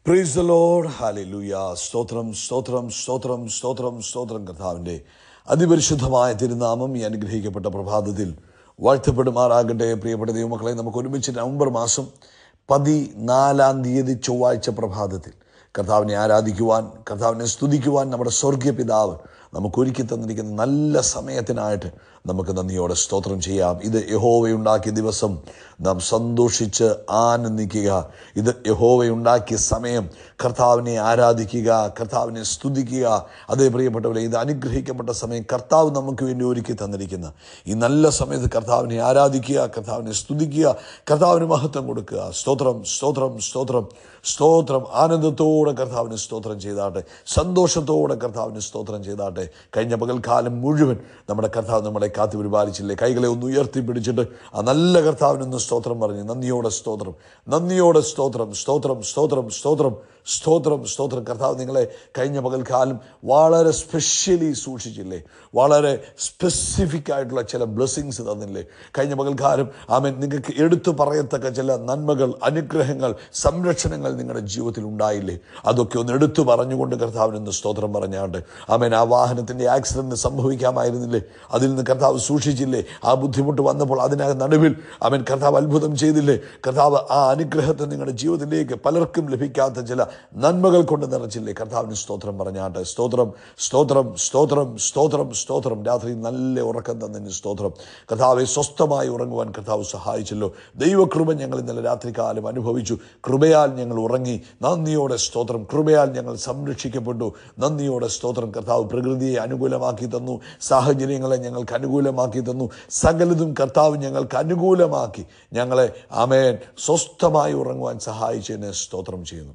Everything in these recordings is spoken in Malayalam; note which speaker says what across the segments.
Speaker 1: പ്രൈസ് ദ ലോർഡ് ഹാലൂയ സ്തോത്രം സ്തോത്രം സ്തോത്രം സ്തോത്രം സ്തോത്രം കർത്താവിൻ്റെ അതിപരിശുദ്ധമായ തിരുനാമം ഈ അനുഗ്രഹിക്കപ്പെട്ട പ്രഭാതത്തിൽ വാഴ്ത്തപ്പെടുമാറാകട്ടെ പ്രിയപ്പെട്ട ദൈവമക്കളെ നമുക്ക് ഒരുമിച്ച് നവംബർ മാസം പതിനാലാം തീയതി ചൊവ്വാഴ്ച പ്രഭാതത്തിൽ കർത്താവിനെ ആരാധിക്കുവാൻ കർത്താവിനെ സ്തുതിക്കുവാൻ നമ്മുടെ സ്വർഗീയ പിതാവ് നമുക്ക് ഒരുക്കി തന്നിരിക്കുന്ന നല്ല സമയത്തിനായിട്ട് നമുക്ക് നന്ദിയോടെ സ്തോത്രം ചെയ്യാം ഇത് യഹോവയുണ്ടാക്കിയ ദിവസം നാം സന്തോഷിച്ച് ആനന്ദിക്കുക ഇത് യഹോവയുണ്ടാക്കിയ സമയം കർത്താവിനെ ആരാധിക്കുക കർത്താവിനെ സ്തുതിക്കുക അതേ പ്രിയപ്പെട്ടവരെ ഇത് അനുഗ്രഹിക്കപ്പെട്ട സമയം കർത്താവ് നമുക്ക് വേണ്ടി ഒരുക്കി തന്നിരിക്കുന്ന ഈ നല്ല സമയത്ത് കർത്താവിനെ ആരാധിക്കുക കർത്താവിനെ സ്തുതിക്കുക കർത്താവിന് മഹത്വം കൊടുക്കുക സ്തോത്രം സ്തോത്രം സ്തോത്രം സ്തോത്രം ആനന്ദത്തോടെ കർത്താവിന് സ്തോത്രം ചെയ്താട്ടെ സന്തോഷത്തോടെ കർത്താവിന് സ്തോത്രം ചെയ്താട്ടെ കഴിഞ്ഞ പകൽക്കാലം മുഴുവൻ നമ്മുടെ കർത്താവ് നമ്മളെ കാത്തു പരിപാലിച്ചില്ലേ കൈകളെ ഒന്ന് ഉയർത്തി പിടിച്ചിട്ട് ആ നല്ല കർത്താവിനൊന്ന് സ്തോത്രം പറഞ്ഞ് നന്ദിയോടെ സ്തോത്രം നന്ദിയോടെ സ്തോത്രം സ്തോത്രം സ്തോത്രം സ്തോത്രം സ്തോത്രം സ്തോത്രം കർത്താവ് നിങ്ങളെ കഴിഞ്ഞ പകൽക്കാലം വളരെ സ്പെഷ്യലി സൂക്ഷിച്ചില്ലേ വളരെ സ്പെസിഫിക് ആയിട്ടുള്ള ചില ബ്ലെസ്സിങ്സ് തന്നില്ലേ കഴിഞ്ഞ പകൽക്കാലം ആമൻ നിങ്ങൾക്ക് എടുത്തു പറയത്തക്ക ചില നന്മകൾ അനുഗ്രഹങ്ങൾ സംരക്ഷണങ്ങൾ നിങ്ങളുടെ ജീവിതത്തിൽ ഉണ്ടായില്ലേ അതൊക്കെ ഒന്ന് എടുത്തു പറഞ്ഞുകൊണ്ട് കർത്താവിനൊന്ന് സ്തോത്രം പറഞ്ഞാണ്ട് ആമൻ ആ വാഹനത്തിൻ്റെ ആക്സിഡൻറ്റ് സംഭവിക്കാമായിരുന്നില്ലേ അതിൽ നിന്ന് കർത്താവ് സൂക്ഷിച്ചില്ലേ ആ ബുദ്ധിമുട്ട് വന്നപ്പോൾ അതിനകത്ത് നടുവിൽ അവൻ കർത്താവ് അത്ഭുതം ചെയ്തില്ലേ കർത്താവ് ആ അനുഗ്രഹത്തെ നിങ്ങളുടെ ജീവിതത്തിലേക്ക് പലർക്കും ലഭിക്കാത്ത ചില നന്മകൾ കൊണ്ട് നിറച്ചില്ലേ കർത്താവിന് സ്തോത്രം പറഞ്ഞാട്ടെ സ്തോത്രം സ്തോത്രം സ്തോത്രം സ്തോത്രം സ്തോത്രം രാത്രി നല്ല ഉറക്കം തന്നതിന് സ്തോത്രം കർത്താവെ സ്വസ്ഥമായി ഉറങ്ങുവാൻ കർത്താവ് സഹായിച്ചല്ലോ ദൈവകൃപ ഞങ്ങൾ ഇന്നലെ രാത്രികാലം അനുഭവിച്ചു കൃപയാൽ ഞങ്ങൾ ഉറങ്ങി നന്ദിയോടെ സ്തോത്രം കൃപയാൽ ഞങ്ങൾ സംരക്ഷിക്കപ്പെട്ടു നന്ദിയോടെ സ്തോത്രം കർത്താവ് പ്രകൃതിയെ അനുകൂലമാക്കി തന്നു സാഹചര്യങ്ങളെ ഞങ്ങൾക്ക് അനുകൂലമാക്കി തന്നു സകലതും കർത്താവ് ഞങ്ങൾക്ക് അനുകൂലമാക്കി ഞങ്ങളെ ആമേൻ സ്വസ്ഥമായി ഉറങ്ങുവാൻ സഹായിച്ചതിന് സ്തോത്രം ചെയ്യുന്നു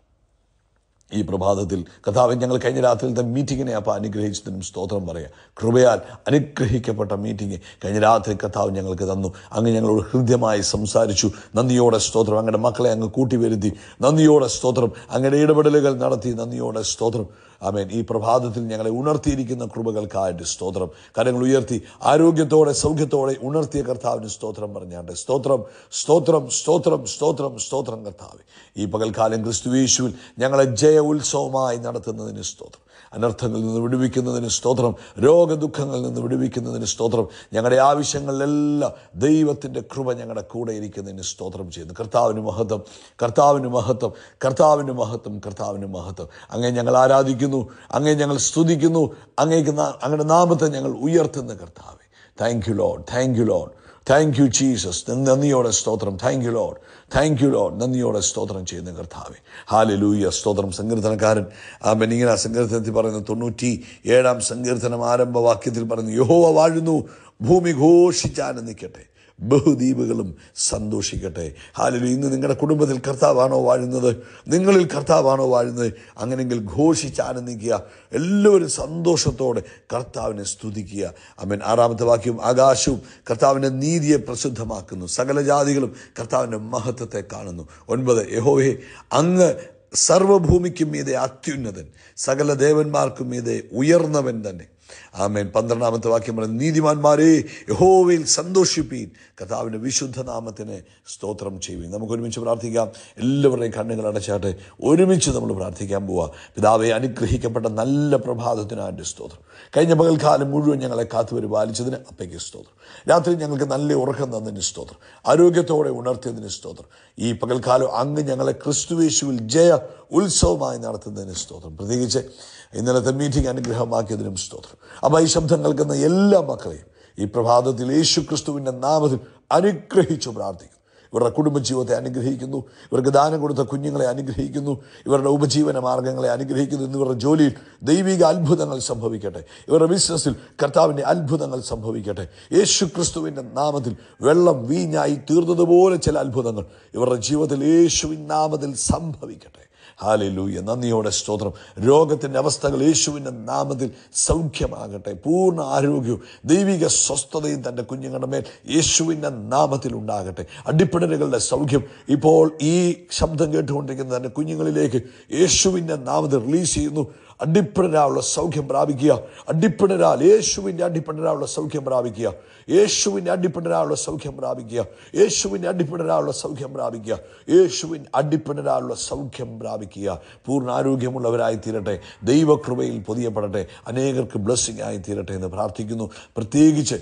Speaker 1: ഈ പ്രഭാതത്തിൽ കഥാവൻ ഞങ്ങൾ കഴിഞ്ഞ രാത്രിയിലത്തെ മീറ്റിങ്ങിനെ അപ്പോൾ അനുഗ്രഹിച്ചതിനും സ്തോത്രം പറയാം കൃപയാൽ അനുഗ്രഹിക്കപ്പെട്ട മീറ്റിംഗ് കഴിഞ്ഞ രാത്രി കഥാവ് ഞങ്ങൾക്ക് തന്നു അങ്ങ് ഞങ്ങളോട് ഹൃദ്യമായി സംസാരിച്ചു നന്ദിയോടെ സ്തോത്രം അങ്ങയുടെ മക്കളെ അങ്ങ് കൂട്ടിവരുത്തി നന്ദിയോടെ സ്തോത്രം അങ്ങയുടെ ഇടപെടലുകൾ നടത്തി നന്ദിയോടെ സ്തോത്രം ആമേൻ ഈ പ്രഭാതത്തിൽ ഞങ്ങളെ ഉണർത്തിയിരിക്കുന്ന കൃപകൾക്കായിട്ട് സ്തോത്രം കരങ്ങൾ ഉയർത്തി ആരോഗ്യത്തോടെ സൗഖ്യത്തോടെ ഉണർത്തിയ കർത്താവിന് സ്തോത്രം പറഞ്ഞാണ്ട് സ്തോത്രം സ്തോത്രം സ്തോത്രം സ്തോത്രം സ്തോത്രം കർത്താവ് ഈ പകൽക്കാലം ക്രിസ്തുവേശുവിൽ ഞങ്ങളെ ജയ ഉത്സവമായി നടത്തുന്നതിന് സ്തോത്രം അനർത്ഥങ്ങളിൽ നിന്ന് വിടുവിക്കുന്നതിന് സ്തോത്രം രോഗദുഃഖങ്ങളിൽ നിന്ന് വിടുവിക്കുന്നതിന് സ്തോത്രം ഞങ്ങളുടെ ആവശ്യങ്ങളിലെല്ലാം ദൈവത്തിൻ്റെ കൃപ ഞങ്ങളുടെ കൂടെ ഇരിക്കുന്നതിന് സ്തോത്രം ചെയ്യുന്നു കർത്താവിന് മഹത്വം കർത്താവിന് മഹത്വം കർത്താവിന് മഹത്വം കർത്താവിന് മഹത്വം അങ്ങേ ഞങ്ങൾ ആരാധിക്കുന്നു അങ്ങേ ഞങ്ങൾ സ്തുതിക്കുന്നു അങ്ങേക്ക് നാ- അങ്ങയുടെ നാമത്തെ ഞങ്ങൾ ഉയർത്തുന്ന കർത്താവെ thank you lord thank you lord thank you Jesus നന്ദിയോടെ സ്തോത്രം thank you lord thank you lord നന്ദിയോടെ സ്തോത്രം ചെയ്യുന്ന കർത്താവെ ഹാലലൂയ സ്തോത്രം സങ്കീർത്തനക്കാരൻ ആ ബെനിങ്ങനെ ആ സങ്കീർത്തനത്തിൽ പറയുന്നു തൊണ്ണൂറ്റി ഏഴാം സങ്കീർത്തനം ആരംഭ വാക്യത്തിൽ പറയുന്നു യഹോവ വാഴുന്നു ഭൂമി ഘോഷിച്ചാനന്ദിക്കട്ടെ ബഹുദ്വീപുകളും സന്തോഷിക്കട്ടെ ഹാലലു ഇന്ന് നിങ്ങളുടെ കുടുംബത്തിൽ കർത്താവാണോ വാഴുന്നത് നിങ്ങളിൽ കർത്താവാണോ വാഴുന്നത് അങ്ങനെങ്കിൽ ഘോഷിച്ച് ആനന്ദിക്കുക എല്ലാവരും സന്തോഷത്തോടെ കർത്താവിനെ സ്തുതിക്കുക അമ്മൻ ആറാമത്തെ വാക്യം ആകാശവും കർത്താവിൻ്റെ നീതിയെ പ്രസിദ്ധമാക്കുന്നു സകല ജാതികളും കർത്താവിൻ്റെ മഹത്വത്തെ കാണുന്നു ഒൻപത് യഹോവേ അങ്ങ് സർവഭൂമിക്കും മീതെ അത്യുന്നതൻ സകല ദേവന്മാർക്കും മീതെ ഉയർന്നവൻ തന്നെ ആമേൻ പന്ത്രണ്ടാമത്തെ വാക്യം പറയുന്നത് നീതിമാന്മാരെ യഹോവയിൽ സന്തോഷിപ്പീൻ കർത്താവിൻ്റെ വിശുദ്ധ നാമത്തിന് സ്തോത്രം ചെയ്യുവീൻ നമുക്ക് ഒരുമിച്ച് പ്രാർത്ഥിക്കാം എല്ലാവരുടെയും കണ്ണുകൾ അടച്ചാട്ടെ ഒരുമിച്ച് നമ്മൾ പ്രാർത്ഥിക്കാൻ പോവാ പിതാവെ അനുഗ്രഹിക്കപ്പെട്ട നല്ല പ്രഭാതത്തിനായിട്ട് സ്തോത്രം കഴിഞ്ഞ പകൽക്കാലം മുഴുവൻ ഞങ്ങളെ കാത്തു പരിപാലിച്ചതിന് അപ്പയ്ക്ക് സ്തോത്രം രാത്രി ഞങ്ങൾക്ക് നല്ല ഉറക്കം തന്നതിന് സ്തോത്രം ആരോഗ്യത്തോടെ ഉണർത്തിയതിന് സ്തോത്രം ഈ പകൽക്കാലം അങ്ങ് ഞങ്ങളെ ക്രിസ്തുവേശുവിൽ ജയ ഉത്സവമായി നടത്തുന്നതിന് സ്തോത്രം പ്രത്യേകിച്ച് ഇന്നലത്തെ മീറ്റിംഗ് അനുഗ്രഹമാക്കിയതിനും സ്തോത്രം അപ്പോൾ ഈ ശബ്ദം കേൾക്കുന്ന എല്ലാ മക്കളെയും ഈ പ്രഭാതത്തിൽ യേശു ക്രിസ്തുവിൻ്റെ നാമത്തിൽ അനുഗ്രഹിച്ചു പ്രാർത്ഥിക്കുന്നു ഇവരുടെ കുടുംബജീവിതത്തെ അനുഗ്രഹിക്കുന്നു ഇവർക്ക് ദാനം കൊടുത്ത കുഞ്ഞുങ്ങളെ അനുഗ്രഹിക്കുന്നു ഇവരുടെ ഉപജീവന മാർഗങ്ങളെ അനുഗ്രഹിക്കുന്നു എന്നിവരുടെ ജോലിയിൽ ദൈവിക അത്ഭുതങ്ങൾ സംഭവിക്കട്ടെ ഇവരുടെ ബിസിനസ്സിൽ കർത്താവിൻ്റെ അത്ഭുതങ്ങൾ സംഭവിക്കട്ടെ യേശു ക്രിസ്തുവിൻ്റെ നാമത്തിൽ വെള്ളം വീഞ്ഞായി തീർന്നതുപോലെ ചില അത്ഭുതങ്ങൾ ഇവരുടെ ജീവിതത്തിൽ യേശുവിൻ നാമത്തിൽ സംഭവിക്കട്ടെ ഹാലലൂയ നന്ദിയോടെ സ്തോത്രം രോഗത്തിൻ്റെ അവസ്ഥകൾ യേശുവിൻ്റെ നാമത്തിൽ സൗഖ്യമാകട്ടെ പൂർണ്ണ ആരോഗ്യവും ദൈവിക സ്വസ്ഥതയും തൻ്റെ കുഞ്ഞുങ്ങളുടെ മേൽ യേശുവിൻ്റെ നാമത്തിൽ ഉണ്ടാകട്ടെ അടിപ്പിടലുകളുടെ സൗഖ്യം ഇപ്പോൾ ഈ ശബ്ദം കേട്ടുകൊണ്ടിരിക്കുന്ന തൻ്റെ കുഞ്ഞുങ്ങളിലേക്ക് യേശുവിൻ്റെ നാമത്തിൽ റിലീസ് ചെയ്യുന്നു അടിപ്പിണരാനുള്ള സൗഖ്യം പ്രാപിക്കുക അടിപ്പിണരാൽ യേശുവിൻ്റെ അടിപ്പിണരാനുള്ള സൗഖ്യം പ്രാപിക്കുക യേശുവിൻ്റെ അടിപ്പിണരാനുള്ള സൗഖ്യം പ്രാപിക്കുക യേശുവിൻ്റെ അടിപ്പിണരാനുള്ള സൗഖ്യം പ്രാപിക്കുക യേശുവിൻ അടിപ്പിണരാനുള്ള സൗഖ്യം പ്രാപിക്കുക പൂർണ്ണ ആരോഗ്യമുള്ളവരായി തീരട്ടെ ദൈവകൃപയിൽ പൊതിയപ്പെടട്ടെ അനേകർക്ക് ബ്ലെസ്സിങ് ആയി തീരട്ടെ എന്ന് പ്രാർത്ഥിക്കുന്നു പ്രത്യേകിച്ച്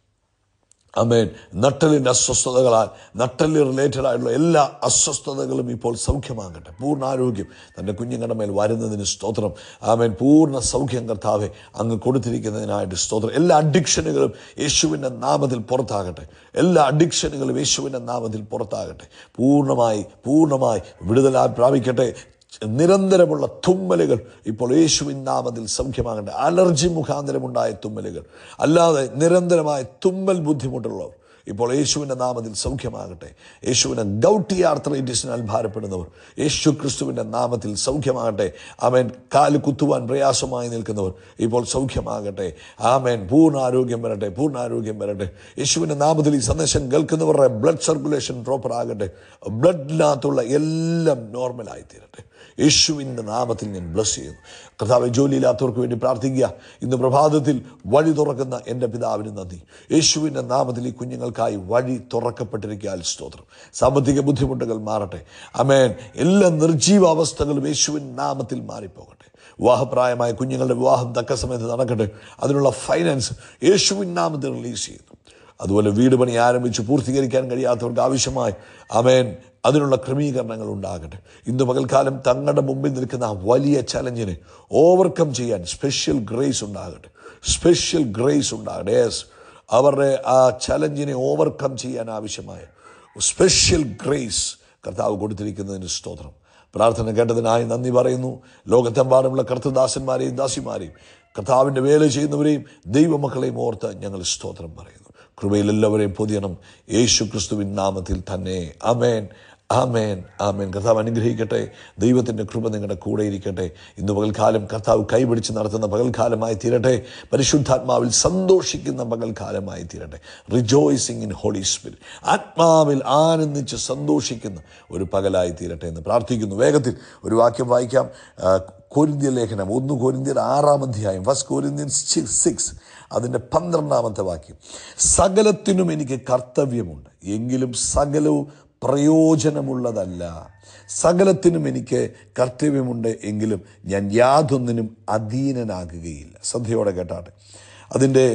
Speaker 1: അമേൻ നട്ടലിൻ്റെ അസ്വസ്ഥതകളാൽ നട്ടല് റിലേറ്റഡ് ആയിട്ടുള്ള എല്ലാ അസ്വസ്ഥതകളും ഇപ്പോൾ സൗഖ്യമാകട്ടെ പൂർണ്ണ ആരോഗ്യം തൻ്റെ കുഞ്ഞുങ്ങളുടെ മേൽ വരുന്നതിന് സ്തോത്രം ആമേൻ പൂർണ്ണ സൗഖ്യം കർത്താവെ അങ്ങ് കൊടുത്തിരിക്കുന്നതിനായിട്ട് സ്തോത്രം എല്ലാ അഡിക്ഷനുകളും യേശുവിൻ്റെ നാമത്തിൽ പുറത്താകട്ടെ എല്ലാ അഡിക്ഷനുകളും യേശുവിൻ്റെ നാമത്തിൽ പുറത്താകട്ടെ പൂർണ്ണമായി പൂർണ്ണമായി വിടുതലാ പ്രാപിക്കട്ടെ നിരന്തരമുള്ള തുമ്മലുകൾ ഇപ്പോൾ യേശുവിൻ നാമത്തിൽ സൗഖ്യമാകട്ടെ അലർജി മുഖാന്തരമുണ്ടായ തുമ്മലുകൾ അല്ലാതെ നിരന്തരമായ തുമ്മൽ ബുദ്ധിമുട്ടുള്ളവർ ഇപ്പോൾ യേശുവിൻ്റെ നാമത്തിൽ സൗഖ്യമാകട്ടെ യേശുവിനെ ഗൗട്ടി ആർത്രൈറ്റിസിനാൽ ഭാരപ്പെടുന്നവർ യേശു ക്രിസ്തുവിൻ്റെ നാമത്തിൽ സൗഖ്യമാകട്ടെ ആമേൻ കാല് കുത്തുവാൻ പ്രയാസമായി നിൽക്കുന്നവർ ഇപ്പോൾ സൗഖ്യമാകട്ടെ ആമേൻ പൂർണ്ണ ആരോഗ്യം വരട്ടെ പൂർണ്ണ ആരോഗ്യം വരട്ടെ യേശുവിൻ്റെ നാമത്തിൽ ഈ സന്ദേശം കേൾക്കുന്നവരുടെ ബ്ലഡ് സർക്കുലേഷൻ പ്രോപ്പർ ആകട്ടെ ബ്ലഡിനകത്തുള്ള എല്ലാം നോർമലായി തീരട്ടെ യേശുവിൻ്റെ നാമത്തിൽ ഞാൻ ബ്ലസ് ചെയ്യുന്നു കർത്താവ് ജോലിയില്ലാത്തവർക്ക് വേണ്ടി പ്രാർത്ഥിക്കുക ഇന്ന് പ്രഭാതത്തിൽ വഴി തുറക്കുന്ന എൻ്റെ പിതാവിന് നന്ദി യേശുവിൻ്റെ നാമത്തിൽ ഈ കുഞ്ഞുങ്ങൾക്കായി വഴി തുറക്കപ്പെട്ടിരിക്കാൻ സ്തോത്രം സാമ്പത്തിക ബുദ്ധിമുട്ടുകൾ മാറട്ടെ അമേൻ എല്ലാ നിർജീവ അവസ്ഥകളും യേശുവിൻ നാമത്തിൽ മാറിപ്പോകട്ടെ വിവാഹപ്രായമായ കുഞ്ഞുങ്ങളുടെ വിവാഹം തക്ക സമയത്ത് നടക്കട്ടെ അതിനുള്ള ഫൈനാൻസ് യേശുവിൻ നാമത്തിൽ റിലീസ് ചെയ്യുന്നു അതുപോലെ വീട് പണി ആരംഭിച്ച് പൂർത്തീകരിക്കാൻ കഴിയാത്തവർക്ക് ആവശ്യമായി അമേൻ അതിനുള്ള ക്രമീകരണങ്ങൾ ഉണ്ടാകട്ടെ ഇന്ന് പകൽക്കാലം തങ്ങളുടെ മുമ്പിൽ നിൽക്കുന്ന ആ വലിയ ചലഞ്ചിനെ ഓവർകം ചെയ്യാൻ സ്പെഷ്യൽ ഗ്രേസ് ഉണ്ടാകട്ടെ സ്പെഷ്യൽ ഗ്രേസ് ഉണ്ടാകട്ടെ യെസ് അവരുടെ ആ ചലഞ്ചിനെ ഓവർകം ചെയ്യാൻ ആവശ്യമായ സ്പെഷ്യൽ ഗ്രേസ് കർത്താവ് കൊടുത്തിരിക്കുന്നതിന് സ്തോത്രം പ്രാർത്ഥന കേട്ടതിനായി നന്ദി പറയുന്നു ലോകത്തെമ്പാടുമുള്ള കർത്തദാസന്മാരെയും ദാസിമാരെയും കർത്താവിൻ്റെ വേല ചെയ്യുന്നവരെയും ദൈവമക്കളെയും ഓർത്ത് ഞങ്ങൾ സ്തോത്രം പറയുന്നു കൃപയിൽ എല്ലാവരെയും പൊതിയണം യേശു ക്രിസ്തുവിൻ നാമത്തിൽ തന്നെ അമേൻ ആമേൻ ആമേൻ കർത്താവ് അനുഗ്രഹിക്കട്ടെ ദൈവത്തിൻ്റെ കൃപ നിങ്ങളുടെ കൂടെ ഇരിക്കട്ടെ ഇന്ന് പകൽക്കാലം കർത്താവ് കൈപിടിച്ച് നടത്തുന്ന പകൽക്കാലമായി തീരട്ടെ പരിശുദ്ധാത്മാവിൽ സന്തോഷിക്കുന്ന പകൽക്കാലമായി തീരട്ടെ റിജോയ്സിങ് ഇൻ ഹോളി സ്പിരിറ്റ് ആത്മാവിൽ ആനന്ദിച്ച് സന്തോഷിക്കുന്ന ഒരു പകലായി തീരട്ടെ എന്ന് പ്രാർത്ഥിക്കുന്നു വേഗത്തിൽ ഒരു വാക്യം വായിക്കാം ആ, കോരിന്ത്യ ലേഖനം ഒന്ന് കോരിന്ത്യർ ആറാം അധ്യായം ഫസ്റ്റ് കോരിന്ത്യൻ സിക്സ് അതിൻ്റെ പന്ത്രണ്ടാമത്തെ വാക്യം സകലത്തിനും എനിക്ക് കർത്തവ്യമുണ്ട് എങ്കിലും സകലവും പ്രയോജനമുള്ളതല്ല സകലത്തിനും എനിക്ക് കർത്തവ്യമുണ്ട് എങ്കിലും ഞാൻ യാതൊന്നിനും അധീനനാകുകയില്ല ശ്രദ്ധയോടെ കേട്ടാട്ടെ അതിൻ്റെ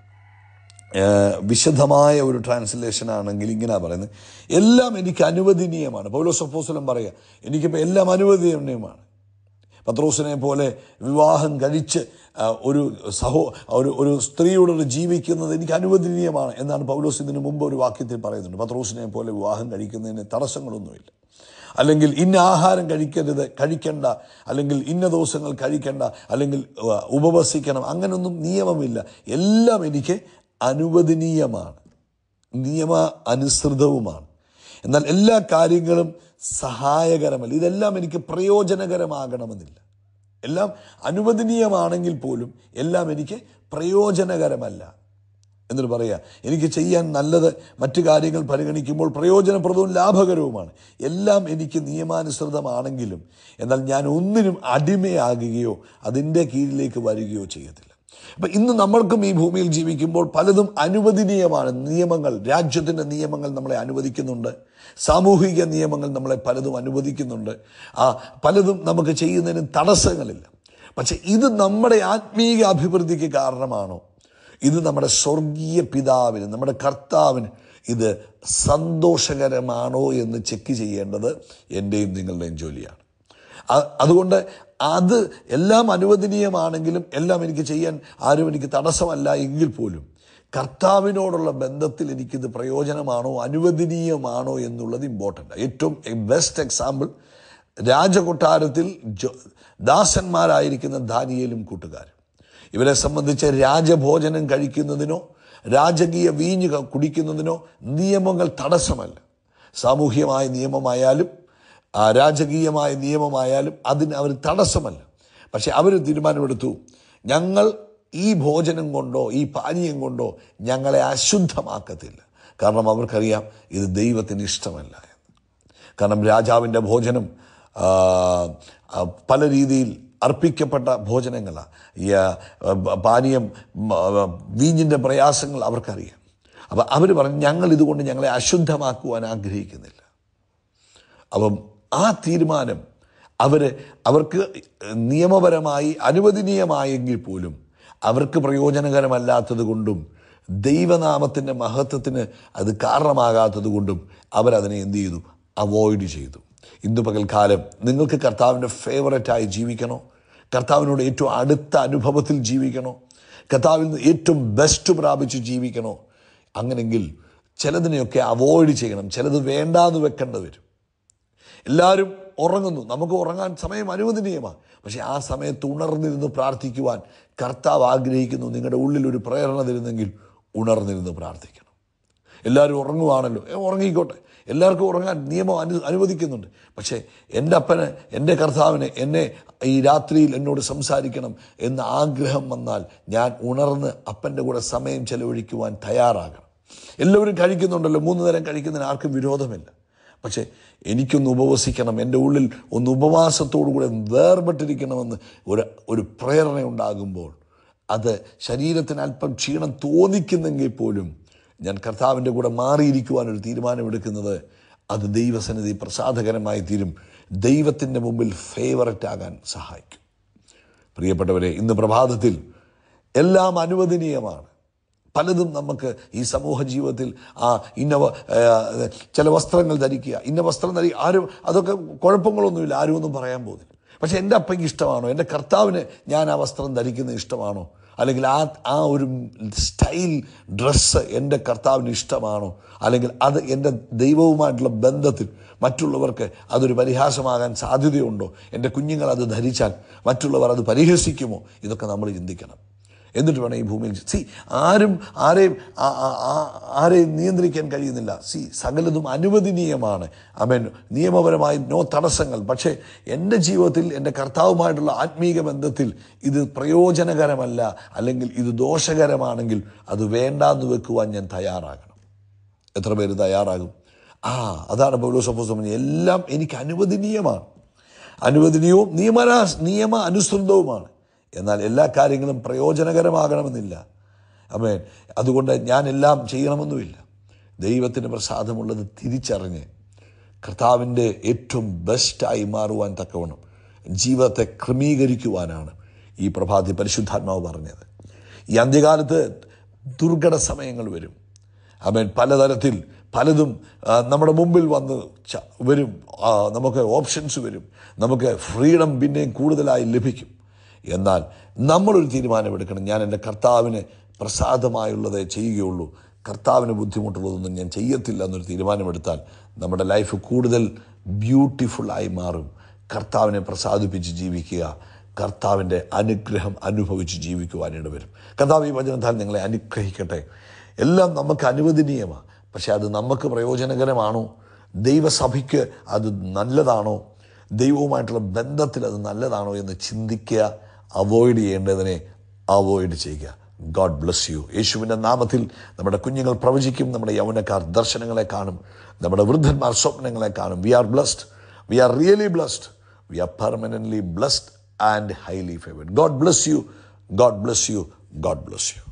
Speaker 1: ഏഹ് വിശദമായ ഒരു ട്രാൻസ്ലേഷൻ ആണെങ്കിൽ ഇങ്ങനെ പറയുന്നത് എല്ലാം എനിക്ക് അനുവദനീയമാണ് പൗലോസ് അപ്പോസ്തലൻ പറയുക എനിക്കിപ്പോൾ എല്ലാം അനുവദനീയമാണ് പത്രോസിനെ പോലെ വിവാഹം കഴിച്ച് ആ, ഒരു സഹോ ഒരു ഒരു സ്ത്രീയോട് ജീവിക്കുന്നത് എനിക്ക് അനുവദനീയമാണ് എന്നാണ് പൗലോസ് ഇതിനു മുമ്പ് ഒരു വാക്യത്തിൽ പറയുന്നുണ്ട് പത്രോസിനെ പോലെ വിവാഹം കഴിക്കുന്നതിന് തടസ്സങ്ങളൊന്നുമില്ല അല്ലെങ്കിൽ ഇന്ന ആഹാരം കഴിക്കരുത് കഴിക്കണ്ട അല്ലെങ്കിൽ ഇന്ന ദിവസങ്ങൾ കഴിക്കണ്ട അല്ലെങ്കിൽ ആ, ഉപവസിക്കണം അങ്ങനൊന്നും നിയമമില്ല എല്ലാം എനിക്ക് അനുവദനീയമാണ് നിയമ അനുസൃതവുമാണ് എന്നാൽ എല്ലാ കാര്യങ്ങളും സഹായകരമല്ല ഇതെല്ലാം എനിക്ക് പ്രയോജനകരമാകണമെന്നില്ല എല്ലാം അനുവദനീയമാണെങ്കിൽ പോലും എല്ലാം എനിക്ക് പ്രയോജനകരമല്ല എന്നിട്ട് പറയാ എനിക്ക് ചെയ്യാൻ നല്ലത് മറ്റു കാര്യങ്ങൾ പരിഗണിക്കുമ്പോൾ പ്രയോജനപ്രദവും ലാഭകരവുമാണ് എല്ലാം എനിക്ക് നിയമാനുസൃതമാണെങ്കിലും എന്നാൽ ഞാൻ ഒന്നിനും അടിമയാകുകയോ അതിൻ്റെ കീഴിലേക്ക് വരികയോ ചെയ്യത്തില്ല അപ്പം ഇന്ന് നമ്മൾക്കും ഈ ഭൂമിയിൽ ജീവിക്കുമ്പോൾ പലതും അനുവദനീയമാണ് നിയമങ്ങൾ രാജ്യത്തിൻ്റെ നിയമങ്ങൾ നമ്മളെ അനുവദിക്കുന്നുണ്ട് സാമൂഹിക നിയമങ്ങൾ നമ്മളെ പലതും അനുവദിക്കുന്നുണ്ട് ആ പലതും നമുക്ക് ചെയ്യുന്നതിന് തടസ്സങ്ങളില്ല പക്ഷെ ഇത് നമ്മുടെ ആത്മീയ അഭിവൃദ്ധിക്ക് കാരണമാണോ ഇത് നമ്മുടെ സ്വർഗീയ പിതാവിന് നമ്മുടെ കർത്താവിന് ഇത് സന്തോഷകരമാണോ എന്ന് ചെക്ക് ചെയ്യേണ്ടത് എൻ്റെയും നിങ്ങളുടെയും ജോലിയാണ് അ- അതുകൊണ്ട് അത് എല്ലാം അനുവദനീയമാണെങ്കിലും എല്ലാം എനിക്ക് ചെയ്യാൻ ആരും എനിക്ക് തടസ്സമല്ല എങ്കിൽ പോലും കർത്താവിനോടുള്ള ബന്ധത്തിൽ എനിക്കിത് പ്രയോജനമാണോ അനുവദനീയമാണോ എന്നുള്ളത് ഇമ്പോർട്ടൻ്റ് ഏറ്റവും ബെസ്റ്റ് എക്സാമ്പിൾ രാജകൊട്ടാരത്തിൽ ജോ ദാസന്മാരായിരിക്കുന്ന ദാനിയേലും കൂട്ടുകാരും ഇവരെ സംബന്ധിച്ച് രാജഭോജനം കഴിക്കുന്നതിനോ രാജകീയ വീഞ്ഞ് ക- കുടിക്കുന്നതിനോ നിയമങ്ങൾ തടസ്സമല്ല സാമൂഹ്യമായ നിയമമായാലും ആ, രാജകീയമായ നിയമമായാലും അതിന് അവർ തടസ്സമല്ല പക്ഷെ അവർ തീരുമാനമെടുത്തു ഞങ്ങൾ ഈ ഭോജനം കൊണ്ടോ ഈ പാനീയം കൊണ്ടോ ഞങ്ങളെ അശുദ്ധമാക്കത്തില്ല കാരണം അവർക്കറിയാം ഇത് ദൈവത്തിന് ഇഷ്ടമല്ല എന്ന് കാരണം രാജാവിൻ്റെ ഭോജനം ആ, ആ, പല രീതിയിൽ അർപ്പിക്കപ്പെട്ട ഭോജനങ്ങളാണ് ഈ ആ, പാനീയം മ, വീഞ്ഞിൻ്റെ പ്രയാസങ്ങൾ അവർക്കറിയാം അപ്പം അവർ പറഞ്ഞു ഞങ്ങൾ ഇതുകൊണ്ട് ഞങ്ങളെ അശുദ്ധമാക്കുവാൻ ആഗ്രഹിക്കുന്നില്ല അപ്പം ആ തീരുമാനം അവർ അവർക്ക് നിയമപരമായി അനുവദനീയമായെങ്കിൽ പോലും അവർക്ക് പ്രയോജനകരമല്ലാത്തത് കൊണ്ടും ദൈവനാമത്തിൻ്റെ മഹത്വത്തിന് അത് കാരണമാകാത്തത് കൊണ്ടും അവരതിനെ എന്ത് ചെയ്തു അവോയ്ഡ് ചെയ്തു ഇന്ന് പകൽക്കാലം നിങ്ങൾക്ക് കർത്താവിൻ്റെ ഫേവററ്റായി ജീവിക്കണോ കർത്താവിനോട് ഏറ്റവും അടുത്ത അനുഭവത്തിൽ ജീവിക്കണോ കർത്താവിൽ നിന്ന് ഏറ്റവും ബെസ്റ്റ് പ്രാപിച്ച് ജീവിക്കണോ അങ്ങനെങ്കിൽ ചിലതിനെയൊക്കെ അവോയ്ഡ് ചെയ്യണം ചിലത് വേണ്ടാന്ന് വെക്കേണ്ടി വരും എല്ലാവരും ഉറങ്ങുന്നു നമുക്ക് ഉറങ്ങാൻ സമയം അനുവദനീയമാണ് പക്ഷേ ആ സമയത്ത് ഉണർന്നിരുന്ന് പ്രാർത്ഥിക്കുവാൻ കർത്താവ് ആഗ്രഹിക്കുന്നു നിങ്ങളുടെ ഉള്ളിൽ ഒരു പ്രേരണ തരുന്നെങ്കിൽ ഉണർന്നിരുന്ന് പ്രാർത്ഥിക്കണം എല്ലാവരും ഉറങ്ങുവാണല്ലോ ഏ, ഉറങ്ങിക്കോട്ടെ എല്ലാവർക്കും ഉറങ്ങാൻ നിയമം അനു അനുവദിക്കുന്നുണ്ട് പക്ഷേ എൻ്റെ അപ്പന് എൻ്റെ കർത്താവിന് എന്നെ ഈ രാത്രിയിൽ എന്നോട് സംസാരിക്കണം എന്ന ആഗ്രഹം വന്നാൽ ഞാൻ ഉണർന്ന് അപ്പൻ്റെ കൂടെ സമയം ചെലവഴിക്കുവാൻ തയ്യാറാകണം എല്ലാവരും കഴിക്കുന്നുണ്ടല്ലോ മൂന്ന് നേരം കഴിക്കുന്നതിന് ആർക്കും വിരോധമില്ല പക്ഷേ എനിക്കൊന്ന് ഉപവസിക്കണം എൻ്റെ ഉള്ളിൽ ഒന്ന് ഉപവാസത്തോടു കൂടെ വേർപെട്ടിരിക്കണമെന്ന് ഒരു ഒരു പ്രേരണ ഉണ്ടാകുമ്പോൾ അത് ശരീരത്തിന് അല്പം ക്ഷീണം തോന്നിക്കുന്നെങ്കിൽ പോലും ഞാൻ കർത്താവിൻ്റെ കൂടെ മാറിയിരിക്കുവാൻ ഒരു തീരുമാനമെടുക്കുന്നത് അത് ദൈവസന്നിധി പ്രസാദകരമായി തീരും ദൈവത്തിൻ്റെ മുമ്പിൽ ഫേവററ്റ് ആകാൻ സഹായിക്കും പ്രിയപ്പെട്ടവരെ ഇന്ന് പ്രഭാതത്തിൽ എല്ലാം അനുവദനീയമാണ് പലതും നമുക്ക് ഈ സമൂഹ ജീവിതത്തിൽ ആ ഇന്ന വ- ഏ, ചില വസ്ത്രങ്ങൾ ധരിക്കുക ഇന്ന വസ്ത്രം ധരിക്കുക ആരും അതൊക്കെ കുഴപ്പങ്ങളൊന്നുമില്ല ആരും ഒന്നും പറയാൻ പോകുന്നില്ല പക്ഷെ എൻ്റെ അപ്പയ്ക്ക് ഇഷ്ടമാണോ എൻ്റെ കർത്താവിന് ഞാൻ ആ വസ്ത്രം ധരിക്കുന്നത് ഇഷ്ടമാണോ അല്ലെങ്കിൽ ആ ആ ഒരു സ്റ്റൈൽ ഡ്രസ്സ് എൻ്റെ കർത്താവിന് ഇഷ്ടമാണോ അല്ലെങ്കിൽ അത് എൻ്റെ ദൈവവുമായിട്ടുള്ള ബന്ധത്തിൽ മറ്റുള്ളവർക്ക് അതൊരു പരിഹാസമാകാൻ സാധ്യതയുണ്ടോ എൻ്റെ കുഞ്ഞുങ്ങൾ അത് ധരിച്ചാൽ മറ്റുള്ളവർ അത് പരിഹസിക്കുമോ ഇതൊക്കെ നമ്മൾ ചിന്തിക്കണം എന്നിട്ട് വേണം ഈ ഭൂമിയിൽ സി ആരും ആരെയും ആ- ആ- ആ- ആരെയും നിയന്ത്രിക്കാൻ കഴിയുന്നില്ല സി സകലതും അനുവദനീയമാണ് അമേൻ നിയമപരമായി നോ തടസ്സങ്ങൾ പക്ഷേ എൻ്റെ ജീവിതത്തിൽ എൻ്റെ കർത്താവുമായിട്ടുള്ള ആത്മീക ബന്ധത്തിൽ ഇത് പ്രയോജനകരമല്ല അല്ലെങ്കിൽ ഇത് ദോഷകരമാണെങ്കിൽ അത് വേണ്ടാന്ന് വെക്കുവാൻ ഞാൻ തയ്യാറാകണം എത്ര പേര് തയ്യാറാകും ആ അതാണ് പൗലോസ് അപ്പോസ്തലൻ പറഞ്ഞത് എല്ലാം എനിക്ക് അനുവദനീയമാണ് അനുവദനീയവും നിയമന നിയമ അനുസൃതവുമാണ് എന്നാൽ എല്ലാ കാര്യങ്ങളും പ്രയോജനകരമാകണമെന്നില്ല അമേൻ അതുകൊണ്ട് ഞാൻ എല്ലാം ചെയ്യണമെന്നുമില്ല ദൈവത്തിന് പ്രസാദമുള്ളത് തിരിച്ചറിഞ്ഞ് കർത്താവിൻ്റെ ഏറ്റവും ബെസ്റ്റായി മാറുവാൻ തക്കവണ്ണം ജീവിതത്തെ ക്രമീകരിക്കുവാനാണ് ഈ പ്രഭാതി പരിശുദ്ധാത്മാവ് പറഞ്ഞത് ഈ അന്ത്യകാലത്ത് ദുർഘട സമയങ്ങൾ വരും അവൻ പലതരത്തിൽ പലതും ആ, നമ്മുടെ മുമ്പിൽ വന്ന് ച- വരും ആ, നമുക്ക് ഓപ്ഷൻസ് വരും നമുക്ക് ഫ്രീഡം പിന്നെയും കൂടുതലായി ലഭിക്കും എന്നാൽ നമ്മളൊരു തീരുമാനമെടുക്കണം ഞാൻ എൻ്റെ കർത്താവിന് പ്രസാദമായുള്ളതേ ചെയ്യുകയുള്ളൂ കർത്താവിന് ബുദ്ധിമുട്ടുള്ളതൊന്നും ഞാൻ ചെയ്യത്തില്ല എന്നൊരു തീരുമാനമെടുത്താൽ നമ്മുടെ ലൈഫ് കൂടുതൽ ബ്യൂട്ടിഫുള്ളായി മാറും കർത്താവിനെ പ്രസാദിപ്പിച്ച് ജീവിക്കുക കർത്താവിൻ്റെ അനുഗ്രഹം അനുഭവിച്ച് ജീവിക്കുവാനിട വരും കർത്താവ് ഈ വചനത്താൽ നിങ്ങളെ അനുഗ്രഹിക്കട്ടെ എല്ലാം നമുക്ക് അനുവദനീയമാണ് പക്ഷെ അത് നമുക്ക് പ്രയോജനകരമാണോ ദൈവസഭയ്ക്ക് അത് നല്ലതാണോ ദൈവവുമായിട്ടുള്ള ബന്ധത്തിൽ അത് നല്ലതാണോ എന്ന് ചിന്തിക്കുക അവോയ്ഡ് ചെയ്യേണ്ടതിനെ അവോയ്ഡ് ചെയ്യുക ഗോഡ് ബ്ലസ് യു യേശുവിൻ്റെ നാമത്തിൽ നമ്മുടെ കുഞ്ഞുങ്ങൾ പ്രവചിക്കും നമ്മുടെ യൗവനക്കാർ ദർശനങ്ങളെ കാണും നമ്മുടെ വൃദ്ധന്മാർ സ്വപ്നങ്ങളെ കാണും we are blessed we are really blessed we are permanently blessed and highly favoured God bless you God bless you God bless U